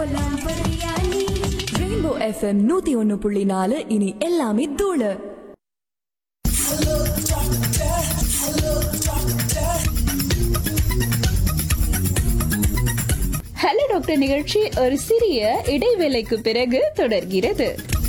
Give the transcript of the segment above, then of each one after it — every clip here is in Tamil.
ரெயின்போ எஃப்எம் நூத்தி ஒன்னு புள்ளி நாலு இனி எல்லாமே தூளு ஹலோ டாக்டர் நிகழ்ச்சி ஒரு சிறிய இடைவேளைக்கு பிறகு தொடர்கிறது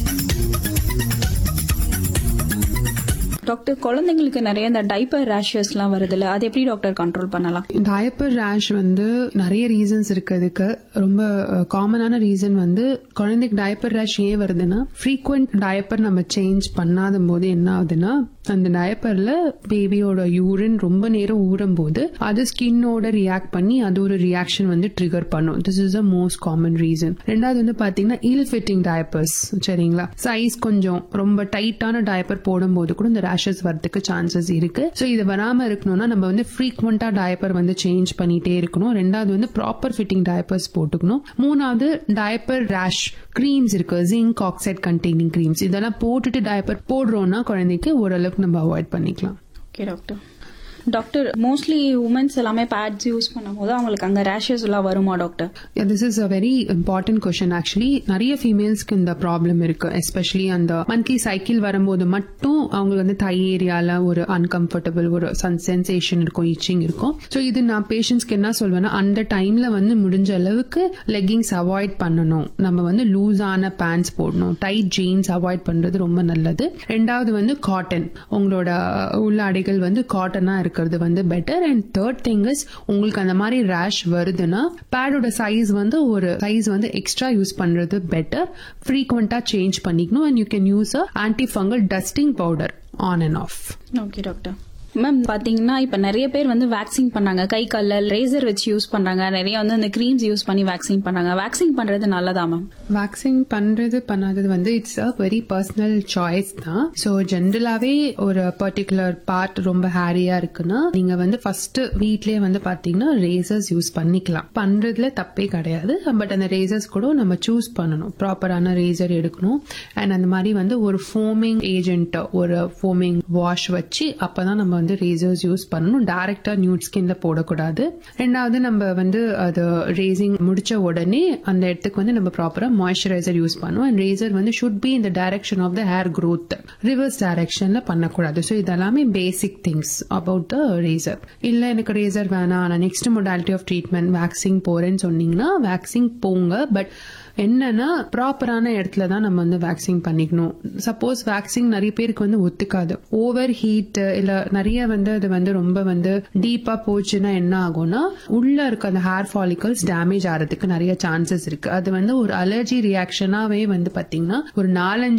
டாக்டர் குழந்தைங்களுக்கு நிறைய இந்த டைப்பர் ரேஷஸ்லாம் வருதுல்ல அது எப்படி டாக்டர் கண்ட்ரோல் பண்ணலாம் டயப்பர் ரேஷ் வந்து நிறைய ரீசன்ஸ் இருக்கு அதுக்கு ரொம்ப காமனான ரீசன் வந்து குழந்தைக்கு டயப்பர் ரேஷ் ஏன் வருதுன்னா ஃப்ரீக்வெண்ட் டயப்பர் நம்ம சேஞ்ச் பண்ணாத போது என்ன ஆகுதுன்னா அந்த டயப்பர்ல பேபியோட யூரின் ரொம்ப நேரம் ஊறும் போது அது ஸ்கின்னோட ரியாக்ட் பண்ணி அது ஒரு ரியாக்ஷன் வந்து ட்ரிகர் பண்ணும் this is the most common reason ரெண்டாவது வந்து பாத்தீங்கன்னா இல் ஃபிட்டிங் டயப்பர்ஸ் சரிங்களா சைஸ் கொஞ்சம் ரொம்ப டைட்டான டயப்பர் போடும்போது கூட இந்த ரேஷஸ் வரதுக்கு சான்சஸ் இருக்கு ஸோ இது வராம இருக்கணும்னா நம்ம வந்து ஃப்ரீக்வெண்டா டயப்பர் வந்து சேஞ்ச் பண்ணிட்டே இருக்கணும் ரெண்டாவது வந்து ப்ராப்பர் ஃபிட்டிங் டயப்பர்ஸ் போட்டுக்கணும் மூணாவது டயப்பர் ரேஷ் க்ரீம்ஸ் இருக்கு ஜிங்க் ஆக்சைட் கண்டெய்னிங் க்ரீம்ஸ் இதெல்லாம் போட்டுட்டு டயப்பர் போடுறோம்னா குழந்தைக்கு ஓரளவுக்கு நம்ம அவாய்ட் பண்ணிக்கலாம் okay doctor doctor mostly womens எல்லாமே பேட்ஸ் யூஸ் பண்ணும்போது அவங்களுக்கு அங்க ரேஷஸ் எல்லாம் வருமா doctor this is a very important question actually நிறைய ஃபீமேல்ஸ்க்கு இந்த ப்ராப்ளம் இருக்கு எஸ்பெஷலி அந்த மந்த்லி சைக்கிள் வரும்போது மட்டும் அவங்களுக்கு வந்து தை ஏரியால ஒரு அன்கம்ஃபர்டபுள் ஒரு சென்சேஷன் இருக்கும் இச்சிங் இருக்கும் ஸோ இது நான் பேஷண்ட்ஸ்க்கு என்ன சொல்வேன்னா அந்த டைம்ல வந்து முடிஞ்ச அளவுக்கு லெக்கிங்ஸ் அவாய்ட் பண்ணணும் நம்ம வந்து லூஸான பேண்ட்ஸ் போடணும் டைட் ஜீன்ஸ் அவாய்ட் பண்றது ரொம்ப நல்லது ரெண்டாவது வந்து காட்டன் உங்களோட உள்ளாடைகள் வந்து காட்டனா இருக்கிறது வந்து better and third thing is உங்களுக்கு அந்த மாதிரி ரேஷ் வருதுன்னா பேடோட சைஸ் வந்து ஒரு சைஸ் வந்து எக்ஸ்ட்ரா யூஸ் பண்றது பெட்டர் ஃப்ரீக்வெண்டா சேஞ்ச் பண்ணிக்கணும் and you can use a anti fungal dusting powder on and off okay doctor ma'am பாத்தீங்கன்னா இப்ப நிறைய பேர் வந்து வேக்சின் பண்ணாங்க கை கால்ல ரேசர் வச்சு யூஸ் பண்றாங்க நிறைய வந்து அந்த கிரீம்ஸ் யூஸ் பண்ணி வேக்சின் பண்ணாங்க வேக்சின் பண்றது நல்லதா மேம் வேக்சின் பண்றது பண்ணாதது வந்து it's a very personal choice தான் ஸோ ஜென்ரலாவே ஒரு பர்டிகுலர் பார்ட் ரொம்ப ஹேரியா இருக்குன்னா நீங்க வந்து ஃபர்ஸ்ட் வீட்லயே வந்து பாத்தீங்கன்னா ரேசர்ஸ் யூஸ் பண்ணிக்கலாம் பண்றதுல தப்பே கிடையாது பட் அந்த ரேசர்ஸ் கூட நம்ம சூஸ் பண்ணணும் ப்ராப்பரான ரேசர் எடுக்கணும் அண்ட் அந்த மாதிரி வந்து ஒரு ஃபோமிங் ஏஜென்ட் ஒரு ஃபோமிங் வாஷ் வச்சு அப்பதான் நம்ம வந்து ரேசர்ஸ் யூஸ் பண்ணணும் டைரக்டா நியூட் ஸ்கின்ல போடக்கூடாது ரெண்டாவது நம்ம வந்து அது ரேசிங் முடிச்ச உடனே அந்த இடத்துக்கு வந்து நம்ம ப்ராப்பரா மாய்ஸ்சரைசர் யூஸ் பண்ணுவோம் அண்ட் ரேசர் வந்து ஷுட் பி இந்த direction of the hair growth reverse டைரக்ஷன்ல பண்ணக்கூடாது ஸோ இதெல்லாமே basic things about the razor இல்ல எனக்கு ரேசர் வேணாம் நான் next modality of treatment waxing போறேன்னு சொன்னீங்கன்னா வேக்சின் போங்க பட் என்னன்னா ப்ராப்பரான இடத்துல தான் நம்ம வந்து வேக்சின் பண்ணிக்கணும் சப்போஸ் வேக்சின் நிறைய பேருக்கு வந்து ஒத்துக்காது ஓவர் ஹீட் இல்ல நிறைய வந்து அது வந்து ரொம்ப வந்து டீப்பா போச்சுன்னா என்ன ஆகும்னா உள்ள இருக்க அந்த ஹேர் ஃபாலிகல்ஸ் டேமேஜ் ஆகிறதுக்கு நிறைய சான்சஸ் இருக்கு அது வந்து ஒரு அலர்ஜி ரியாக்ஷனாவே வந்து பாத்தீங்கன்னா ஒரு நாலஞ்சு